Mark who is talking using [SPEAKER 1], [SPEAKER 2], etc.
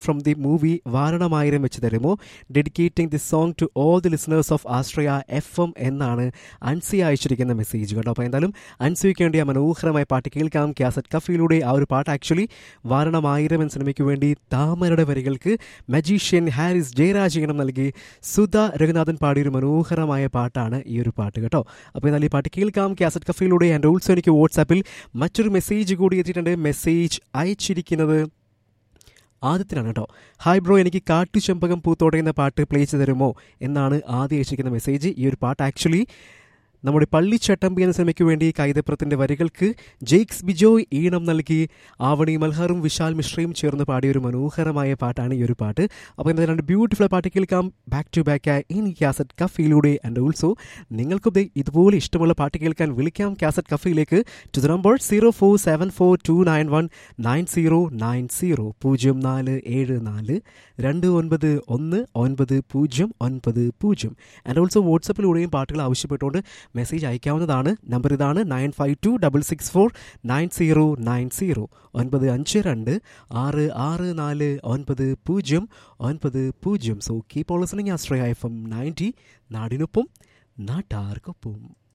[SPEAKER 1] from the movie Varanamayiram വെച്ച് തരുമോ dedicating the song to all the listeners of Ashraya F M എന്നാണ് Ansi അയച്ചിരിക്കുന്ന message കേട്ടോ അപ്പോൾ എന്തായാലും അൻസിക്ക് വേണ്ടി ആ മനോഹരമായ പാട്ട് കേൾക്കാം കാസറ്റ് കഫയിലൂടെ ആ ഒരു പാട്ട് ആക്ച്വലി വാരണമായിരം എന്ന സിനിമയ്ക്ക് വേണ്ടി താമരയുടെ വരികൾക്ക് മജീഷ്യൻ ഹാരിസ് ജയരാജ് ഈണം നൽകി സുധ രഘുനാഥൻ പാടിയൊരു മനോഹരമായ പാട്ടാണ് ഈ ഒരു പാട്ട് കേട്ടോ അപ്പോൾ എന്നാൽ ഈ പാട്ട് കേൾക്കാം കാസറ്റ് കഫയിലൂടെ ആൻഡ് ഓൾസോ എനിക്ക് വാട്സാപ്പിൽ മറ്റൊരു മെസ്സേജ് കൂടി എത്തിയിട്ടുണ്ട് മെസ്സേജ് അയച്ചിരിക്കുന്നത് ആദ്യത്തിനാണ് കേട്ടോ ഹായ് ബ്രോ എനിക്ക് കാട്ടുചെമ്പകം പൂത്തോടെ പാട്ട് പ്ലേ ചെയ്ത് തരുമോ എന്നാണ് ആദ്യം അയച്ചിരിക്കുന്ന മെസ്സേജ് ഈ ഒരു പാട്ട് ആക്ച്വലി നമ്മുടെ പള്ളിച്ചട്ടമ്പി എന്ന സിനിമയ്ക്ക് വേണ്ടി കൈതപ്രത്തിന്റെ വരികൾക്ക് ജെയ്ക്സ് ബിജോയ് ഈണം നൽകി ആവണി മൽഹറും വിശാൽ മിശ്രയും ചേർന്ന് പാടിയ ഒരു മനോഹരമായ പാട്ടാണ് ഈ ഒരു പാട്ട് അപ്പോൾ എന്താ രണ്ട് ബ്യൂട്ടിഫുൾ പാട്ട് കേൾക്കാം back to back in cassette കഫയിലൂടെ ആൻഡ് ഓൾസോ നിങ്ങൾക്കും ദേ ഇതുപോലെ ഇഷ്ടമുള്ള പാട്ട് കേൾക്കാൻ വിളിക്കാം കാസറ്റ് കഫയിലേക്ക് to the number zero four seven four two nine one nine zero nine zero പൂജ്യം നാല് ഏഴ് നാല് രണ്ട് ഒൻപത് ഒന്ന് ഒൻപത് പൂജ്യം ഒൻപത് പൂജ്യം ആൻഡ് ഓൾസോ വാട്സപ്പിലൂടെയും പാട്ടുകൾ ആവശ്യപ്പെട്ടുകൊണ്ട് മെസ്സേജ് അയക്കാവുന്നതാണ് നമ്പർ ഇതാണ് nine five two double six four nine zero nine zero ഒൻപത് അഞ്ച് രണ്ട് ആറ് ആറ് നാല് ഒൻപത് പൂജ്യം ഒൻപത് പൂജ്യം so keep all listening Ashraya F M ninety നാടിനൊപ്പം നാട്ടാർക്കൊപ്പം